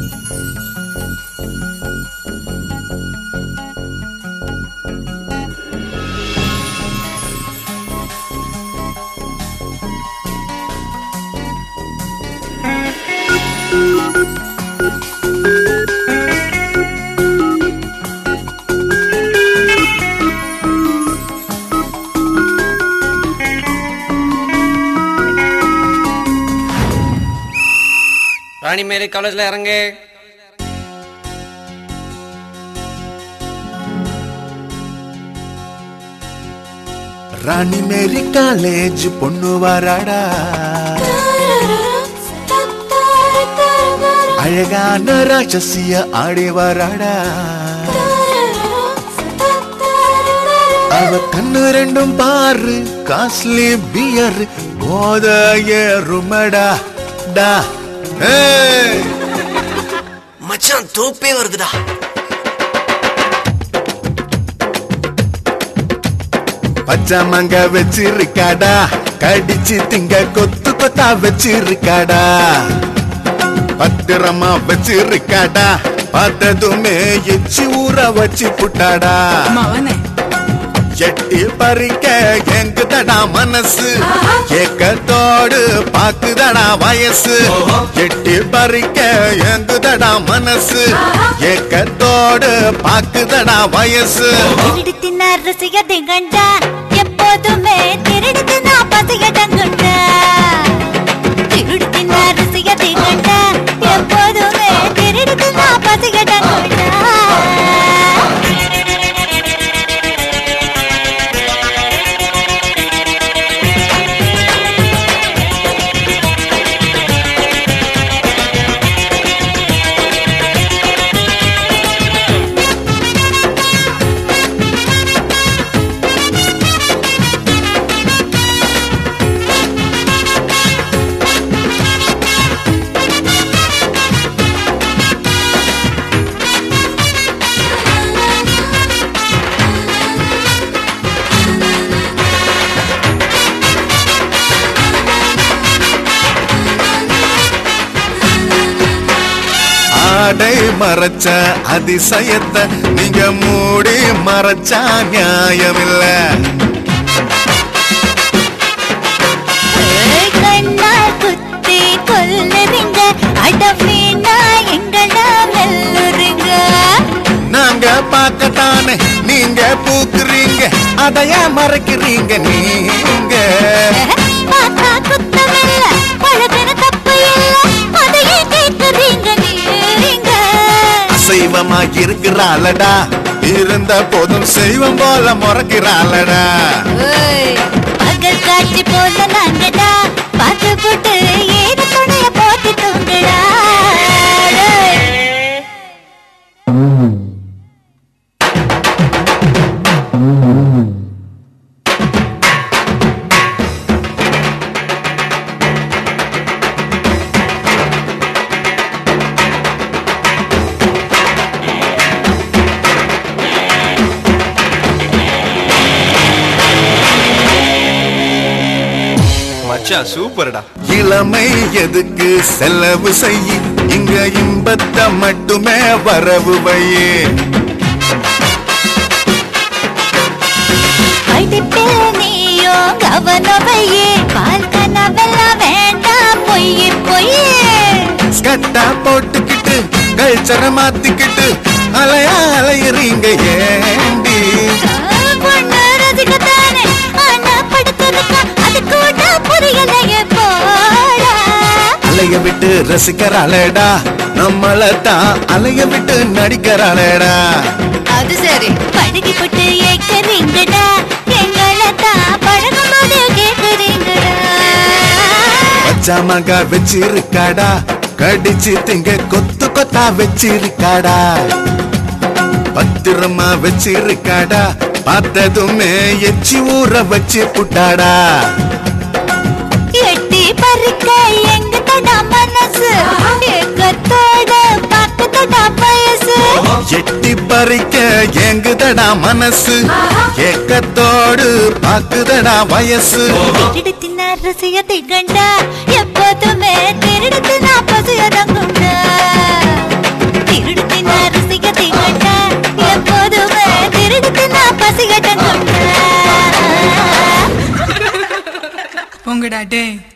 ராணி மேரி காலேஜ்ல இறங்கு ராணி மேரி காலேஜ் பொண்ணு வராடா அழகான ராட்சசிய ஆடி வராடா அவ கண்ணு ரெண்டும் பாரு காஸ்ட்லி பியர் போத ஏறுமடா டா ஏய் மச்சான் தோப்பே வருதுடா பச்சாமங்க வச்சிருக்காடா கடிச்சு திங்க கொத்து கொத்தா வச்சிருக்காடா பத்திரமா வச்சிருக்காடா பார்த்ததுமே எச்சி ஊற வச்சு புட்டாடா மவனே எட்டி பறிக்க எங்குதடா மனசு ஏக்கத்தோடு பாக்குதடா வயசு எட்டி பறிக்க எங்குதடா மனசு ஏக்கத்தோடு பாக்குதடா வயசு திருடி தின்னார் ரசிகதை கண்டா எப்போதுமே திருடி தின்னா பசிகதங்குண்டா திருடி தின்னார் ரசிகதை கண்டா எப்போதுமே திருடி தின்னா பசிகதங்குண்டா ஆடை மறைச்ச அதிசயத்தை நீங்க மூடி மறைச்சா நியாயமில்ல ஏய், கண்ணால் குத்தி கொல்லுறீங்க அடமீனா எங்கள மெல்லுறீங்க நாங்க பார்க்கத்தானே நீங்க பூக்குறீங்க அதையா மறைக்கிறீங்க நீங்க பார்த்தா குத்தமில்ல பழகின தப்பு இல்ல அதையே கேட்குறீங்க நீங்க அசைவமா இருக்கிறாளடா இருந்த போதும் செய்வம் போல முறைக்கிறாளடா பகல் காட்சி போல நாங்கடா பார்த்து போட்டு ஏது துணைய போட்டு தூங்குடா மச்சான் சூப்பர்டா இளமை எதுக்கு செலவு செய்ய இங்க இன்பத்தை மட்டுமே வரவு வையே படிப்பில் நீயோ கவனவையே பால் கனவெல்லாம் வேண்டாம் பொய்யே பொய்யே ஸ்கட்டா போட்டுக்கிட்டு கல்ச்சர மாத்திக்கிட்டு அலையா அலையுறீங்க ஏண்டி பொண்ணு ரசிக்கத்தானே ஆனா படுத்திருக்கா அது கூட புரியலையே போடா அலைய விட்டு ரசிக்கிறாளேடா நம்மள தான் அலைய விட்டு நடிக்கிறாளேடா அது சரி படுகி போட்டு ஏக்கிறீங்கடா எங்களை தான் பழகும் போது கேட்குறீங்கடா பச்சாமங்க வச்சிருக்காடா கடிச்சு திங்க கொத்து கொத்தா வச்சிருக்காடா பத்திரமா வச்சிருக்காடா பார்த்ததுமே எச்சி ஊற வச்சு புட்டாடா எட்டி பறிக்க எங்க தடா மனசு ஏக்கத்தோட பக்கத்தடா வயசு எட்டி பறிக்க எங்குதடா மனசு ஏக்கத்தோடு பாக்குதடா வயசு திருடி தின்ன ரசியத்தை கண்டா எப்போதுமே திருடி தின்னா பசியதங்குண்டா போங்கடா டே